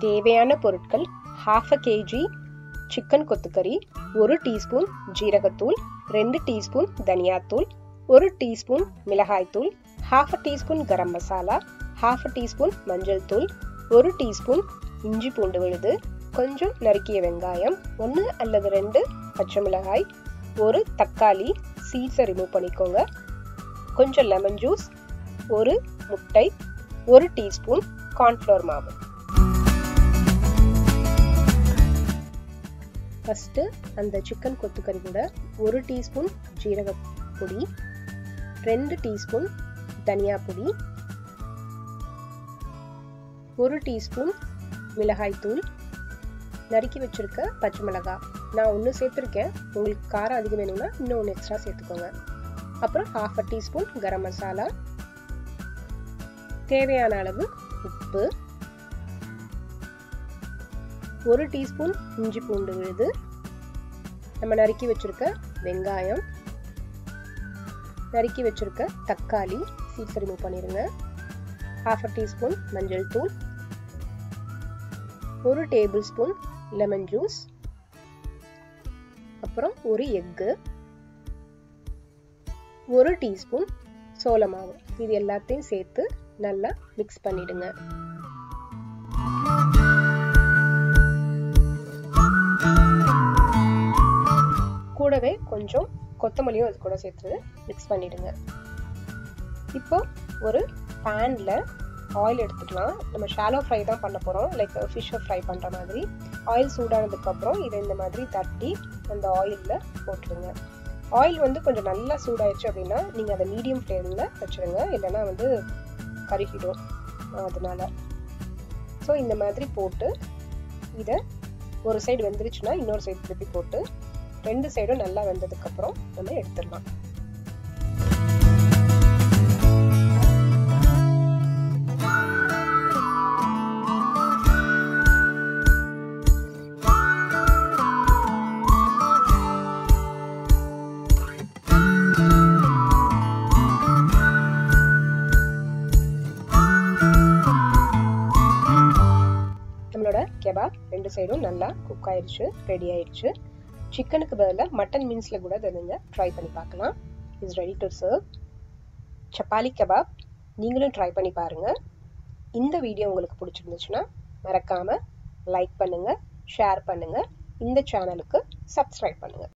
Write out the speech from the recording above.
தேவையான பொருட்கள் half a KG chicken கொத்துக்கறி ஒரு டீஸ்பூன் ஜீரகத்தூள் ரெண்டு டீஸ்பூன் தனியாத்தூள் ஒரு டீஸ்பூன் மிளகாய்த்தூள் half a teaspoon garam masala half a teaspoon மஞ்சள் தூள் ஒரு டீஸ்பூன் இஞ்சி பூண்டு விழுது கொஞ்சம் நறுக்கிய வெங்காயம் ஒன்று அல்லது ரெண்டு பச்சை மிளகாய் ஒரு தக்காளி சீட்ஸை ரிமூவ் பண்ணிக்கோங்க கொஞ்சம் லெமன் ஜூஸ் ஒரு முட்டை ஒரு டீஸ்பூன் கார்ன்ஃப்ளவர் மாவு ஃபஸ்ட்டு அந்த சிக்கன் கொத்துக்கறி கூட ஒரு டீஸ்பூன் ஜீரக பொடி ரெண்டு டீஸ்பூன் தனியா பொடி ஒரு டீஸ்பூன் மிளகாய்த்தூள் நறுக்கி வச்சுருக்க பச்சை மிளகாய் நான் ஒன்று சேர்த்துருக்கேன் உங்களுக்கு காரம் அதிகம் வேணும்னா இன்னும் ஒன்று எக்ஸ்ட்ரா சேர்த்துக்கோங்க அப்புறம் half a teaspoon garam masala தேவையான அளவு உப்பு ஒரு டீஸ்பூன் இஞ்சி பூண்டு விழுது நம்ம நறுக்கி வச்சுருக்க வெங்காயம் நறுக்கி வச்சுருக்க தக்காளி சீட்ஸ் ரிமூவ் பண்ணிடுங்க ஹாஃப் அ டீஸ்பூன் மஞ்சள் தூள் ஒரு டேபிள் ஸ்பூன் லெமன் ஜூஸ் அப்புறம் ஒரு எக்கு ஒரு டீஸ்பூன் சோள மாவு இது எல்லாத்தையும் சேர்த்து நல்லா மிக்ஸ் பண்ணிடுங்க கூடவே கொஞ்சம் கொத்தமல்லியும் அது கூட சேர்த்து மிக்ஸ் பண்ணிடுங்க இப்போ ஒரு பேனில் ஆயில் எடுத்துக்கலாம் நம்ம ஷாலோ ஃப்ரை தான் பண்ண போகிறோம் லைக் ஃபிஷ்ஷை ஃப்ரை பண்ணுற மாதிரி ஆயில் சூடானதுக்கப்புறம் இதை இந்த மாதிரி தட்டி அந்த ஆயிலில் போட்டுருங்க ஆயில் வந்து கொஞ்சம் நல்லா சூடாயிடுச்சு அப்படின்னா நீங்கள் அதை மீடியம் ஃப்ளேமில் வச்சுருங்க இல்லைன்னா வந்து கருகிடும் அதனால ஸோ இந்த மாதிரி போட்டு இதை ஒரு சைடு வெந்துருச்சுன்னா இன்னொரு சைடு திருப்பி போட்டு ரெண்டு சைடும் நல்லா வெந்ததுக்கப்புறம் நம்ம எடுத்துடலாம் நம்மளோட கெபாப் ரெண்டு சைடும் நல்லா குக் ஆயிடுச்சு ரெடி ஆயிடுச்சு சிக்கனுக்கு பதிலாக மட்டன் மீன்ஸில் கூட இதை நீங்கள் ட்ரை பண்ணி பார்க்கலாம் is ready to serve chapli kebab நீங்களும் ட்ரை பண்ணி பாருங்கள் இந்த வீடியோ உங்களுக்கு பிடிச்சிருந்துச்சுன்னா மறக்காமல் லைக் பண்ணுங்கள் ஷேர் பண்ணுங்கள் இந்த சேனலுக்கு சப்ஸ்கிரைப் பண்ணுங்கள்